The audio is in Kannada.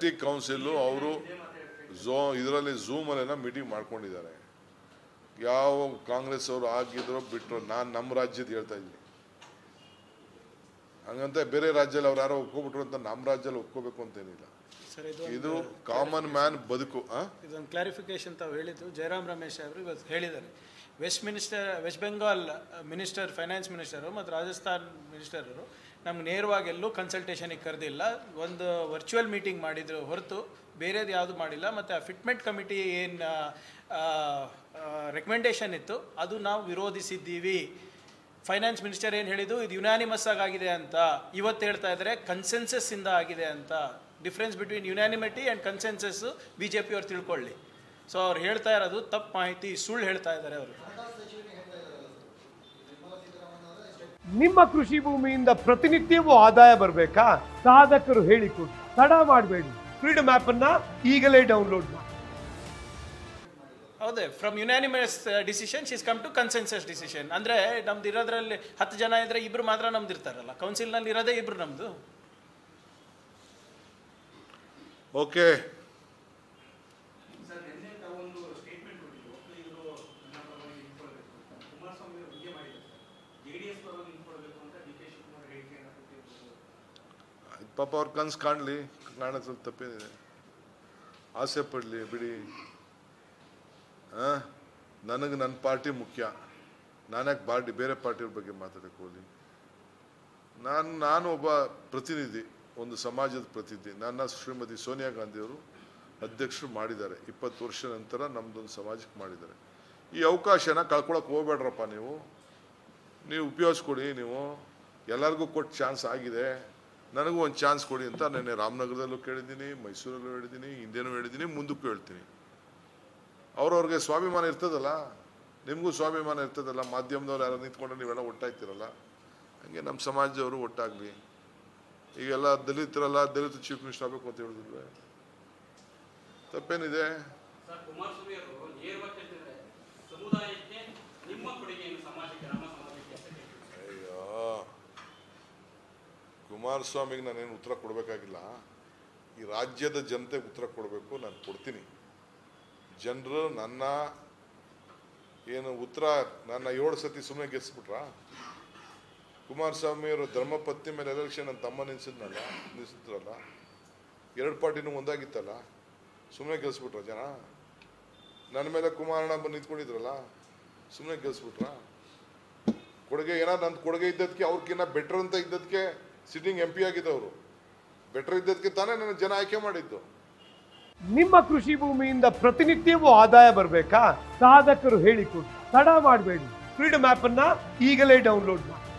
ಎಲೆಕ್ಟಿಕ್ ಕೌನ್ಸಿಲು ಅವರು ಝೋ ಇದರಲ್ಲಿ ಝೂಮಲ್ಲೆಲ್ಲ ಮೀಟಿಂಗ್ ಮಾಡ್ಕೊಂಡಿದ್ದಾರೆ ಯಾವ ಕಾಂಗ್ರೆಸ್ ಅವರು ಆಗಿದ್ರು ಬಿಟ್ಟರು ನಾನು ನಮ್ಮ ರಾಜ್ಯದ ಹೇಳ್ತಾ ಇದ್ದೀನಿ ಹಂಗಂತ ಬೇರೆ ರಾಜ್ಯದಲ್ಲಿ ಅವ್ರು ಯಾರೋ ಒಪ್ಕೊಬಿಟ್ರು ಅಂತ ನಮ್ಮ ರಾಜ್ಯದಲ್ಲಿ ಒಪ್ಕೋಬೇಕು ಅಂತೇನಿಲ್ಲ ಸರ್ ಇದು ಇದು ಕಾಮನ್ ಮ್ಯಾನ್ ಬದುಕು ಆ? ಇದೊಂದು ಕ್ಲಾರಿಫಿಕೇಶನ್ ತಾವು ಹೇಳಿದ್ದು ಜಯರಾಮ್ ರಮೇಶ್ ಅವರು ಇವತ್ತು ಹೇಳಿದ್ದಾರೆ west minister West Bengal minister finance minister ಮತ್ತು ರಾಜಸ್ಥಾನ್ ಮಿನಿಸ್ಟರು ನಮ್ಗೆ ನೇರವಾಗಿ ಎಲ್ಲೂ ಕನ್ಸಲ್ಟೇಷನಿಗೆ ಕರೆದಿಲ್ಲ ಒಂದು ವರ್ಚುವಲ್ ಮೀಟಿಂಗ್ ಮಾಡಿದ್ರು ಹೊರತು ಬೇರೆದು ಯಾವುದು ಮಾಡಿಲ್ಲ ಮತ್ತು ಆ ಫಿಟ್ಮೆಂಟ್ ಕಮಿಟಿ ಏನು ರೆಕಮೆಂಡೇಶನ್ ಇತ್ತು ಅದು ನಾವು ವಿರೋಧಿಸಿದ್ದೀವಿ ಫೈನಾನ್ಸ್ ಮಿನಿಸ್ಟರ್ ಏನು ಹೇಳಿದ್ದು ಇದು ಯುನಾನಿಮಸ್ ಆಗಿದೆ ಅಂತ ಇವತ್ತು ಹೇಳ್ತಾ ಇದ್ದಾರೆ ಕನ್ಸೆನ್ಸಸ್ ಇಂದ ಆಗಿದೆ ಅಂತ difference between unanimity and consensus B J P ಅವ್ರು ತಿಳ್ಕೊಳ್ಳಿ ಸೊ ಅವ್ರು ಹೇಳ್ತಾ ಇರೋದು ತಪ್ಪು ಮಾಹಿತಿ ಸುಳ್ಳು ಹೇಳ್ತಾ ಇದ್ದಾರೆ ಅವರು ನಿಮ್ಮ ಕೃಷಿ ಭೂಮಿಯಿಂದ ಪ್ರತಿನಿತ್ಯವೂ ಆದಾಯ ಬರಬೇಕಾ ಸಾಧಕರು ಹೇಳಿಕೊಡಿ ತಡ ಮಾಡಬೇಡಿ ಫ್ರೀಡಮ್ ಆಪ್ ಅನ್ನ ಈಗಲೇ ಡೌನ್ಲೋಡ್ ಮಾಡಿ ಹೌದೇ from unanimous decision is come to consensus decision ಅಂದರೆ ನಮ್ದು ಇರೋದ್ರಲ್ಲಿ ಹತ್ತು ಜನ ಇದ್ರೆ ಇಬ್ರು ಮಾತ್ರ ನಮ್ದು ಇರ್ತಾರಲ್ಲ ಕೌನ್ಸಿಲ್ನಲ್ಲಿ ಇರೋದೇ ಇಬ್ರು ನಮ್ಮದು ಓಕೆ ಸರ್ ನಿನ್ನೆ ತಾವೊಂದು ಸ್ಟೇಟ್ಮೆಂಟ್ ಕೊಟ್ಟಿದ್ರು ಒಕ್ಕಲಿಗರು ನನ್ನ ಪರವಾಗಿ ನಿಂತ್ಕೊಳ್ಬೇಕು ಅಂತ ಕುಮಾರಸ್ವಾಮಿ ಅವರು ಹೀಗೆ ಮಾಡಿದ್ದಾರೆ ಸರ್ ಜೆ ಡಿ ಎಸ್ ಪರವಾಗಿ ನಿಂತ್ಕೊಳ್ಬೇಕು ಅಂತ ಡಿ ಕೆ ಶಿವಕುಮಾರ್ ಹೇಳಿಕೆಯನ್ನು ಕೊಟ್ಟಿರ್ಬೋದು ಪಾಪ ಅವ್ರ ಕನ್ಸು ಕಾಣಲಿ ಕಾಣೋದ್ರಲ್ಲಿ ತಪ್ಪೇನಿದೆ ಆಸೆ ಪಡಲಿ ಬಿಡಿ ನನಗೆ ನನ್ನ ಪಾರ್ಟಿ ಮುಖ್ಯ ನಾನ್ಯಾಕೆ ಪಾರ್ಟಿ ಬೇರೆ ಪಾರ್ಟಿಯವ್ರ ಬಗ್ಗೆ ಮಾತಾಡಕ್ಕೆ ಹೋಗಲಿ ನಾನು ನಾನು ಒಬ್ಬ ಪ್ರತಿನಿಧಿ ಒಂದು ಸಮಾಜದ ಪ್ರತಿನಿಧಿ ನನ್ನ ಶ್ರೀಮತಿ ಸೋನಿಯಾ ಗಾಂಧಿಯವರು ಅಧ್ಯಕ್ಷರು ಮಾಡಿದ್ದಾರೆ ಇಪ್ಪತ್ತು ವರ್ಷ ನಂತರ ನಮ್ಮದೊಂದು ಸಮಾಜಕ್ಕೆ ಮಾಡಿದ್ದಾರೆ ಈ ಅವಕಾಶನ ಕಳ್ಕೊಳಕ್ಕೆ ಹೋಗ್ಬೇಡ್ರಪ್ಪ ನೀವು ನೀವು ಉಪಯೋಗಿಸ್ಕೊಡಿ ನೀವು ಎಲ್ಲರಿಗೂ ಕೊಟ್ಟು ಚಾನ್ಸ್ ಆಗಿದೆ ನನಗೂ ಒಂದು ಚಾನ್ಸ್ ಕೊಡಿ ಅಂತ ನೆನ್ನೆ ರಾಮನಗರದಲ್ಲೂ ಕೇಳಿದ್ದೀನಿ ಮೈಸೂರಲ್ಲೂ ಹೇಳಿದ್ದೀನಿ ಹಿಂದೆನೂ ಹೇಳಿದ್ದೀನಿ ಮುಂದಕ್ಕೂ ಹೇಳ್ತೀನಿ ಅವ್ರವ್ರಿಗೆ ಸ್ವಾಭಿಮಾನ ಇರ್ತದಲ್ಲ ನಿಮಗೂ ಸ್ವಾಭಿಮಾನ ಇರ್ತದಲ್ಲ ಮಾಧ್ಯಮದವ್ರು ಯಾರು ನಿಂತ್ಕೊಂಡು ನೀವೆಲ್ಲ ಒಟ್ಟಾಗ್ತಿರಲ್ಲ ಹಂಗೆ ನಮ್ಮ ಸಮಾಜದವರು ಒಟ್ಟಾಗಲಿ ಈಗೆಲ್ಲ ದಲಿತರೆಲ್ಲ ದಲಿತ ಚೀಫ್ ಮಿನಿಸ್ಟರ್ ಆಗಬೇಕು ಅಂತ ಹೇಳಿದ್ವಿ ತಪ್ಪೇನಿದೆ ಸರ್ ಕುಮಾರಸ್ವಾಮಿ ಅವರು ನೇರವಾಗಿ ಹೇಳ್ತಿದ್ದಾರೆ ಸಮುದಾಯಕ್ಕೆ ನಿಮ್ಮ ಕೊಡುಗೆಯನ್ನು ಸಮಾಜಕ್ಕೆ ನಮ್ಮ ಸಮಾಜಕ್ಕೆ ಅಂತ ಕೇಳ್ತಿದ್ದಾರೆ. ಅಯ್ಯೋ ಕುಮಾರಸ್ವಾಮಿಗೆ ನಾನೇನು ಉತ್ತರ ಕೊಡಬೇಕಾಗಿಲ್ಲ ಈ ರಾಜ್ಯದ ಜನತೆಗೆ ಉತ್ತರ ಕೊಡಬೇಕು ನಾನು ಕೊಡ್ತೀನಿ ಜನರು ನನ್ನ ಏನು ಉತ್ತರ ನನ್ನ ಏಳು ಸತಿ ಸುಮ್ಮನೆ ಗೆಲ್ಸ್ಬಿಟ್ರ ಕುಮಾರಸ್ವಾಮಿಯವರು ಧರ್ಮಪತ್ನಿ ಮೇಲೆ ಎಲೆಕ್ಷನ್ ನನ್ನ ತಮ್ಮ ನಿಲ್ಸಿದ್ನಲ್ಲ ನಿಲ್ಸಿದ್ರಲ್ಲ ಎರಡು ಪಾರ್ಟಿನೂ ಒಂದಾಗಿತ್ತಲ್ಲ ಸುಮ್ಮನೆ ಗೆಲ್ಸ್ಬಿಟ್ರ ಜನ ನನ್ನ ಮೇಲೆ ಕುಮಾರಣ್ಣ ಬಂದು ನಿಂತ್ಕೊಂಡಿದ್ರಲ್ಲ ಸುಮ್ಮನೆ ಗೆಲ್ಸ್ಬಿಟ್ರಾ ಕೊಡುಗೆ ಏನಾದ್ರು ನನ್ನ ಕೊಡುಗೆ ಇದ್ದದಕ್ಕೆ ಅವ್ರಿಗಿನ್ನ ಬೆಟರ್ ಅಂತ ಇದ್ದದಕ್ಕೆ ಸಿಟ್ಟಿಂಗ್ ಎಂ ಪಿ ಆಗಿದ್ದವರು ಬೆಟರ್ ಇದ್ದದಕ್ಕೆ ತಾನೇ ನನ್ನ ಜನ ಆಯ್ಕೆ ಮಾಡಿದ್ದು ನಿಮ್ಮ ಕೃಷಿ ಭೂಮಿಯಿಂದ ಪ್ರತಿನಿತ್ಯವೂ ಆದಾಯ ಬರಬೇಕಾ ಸಾಧಕರು ಹೇಳಿಕೊಡಿ ತಡ ಮಾಡಬೇಡಿ ಫ್ರೀಡಮ್ ಆಪ್ ಅನ್ನ ಈಗಲೇ ಡೌನ್ಲೋಡ್ ಮಾಡಿ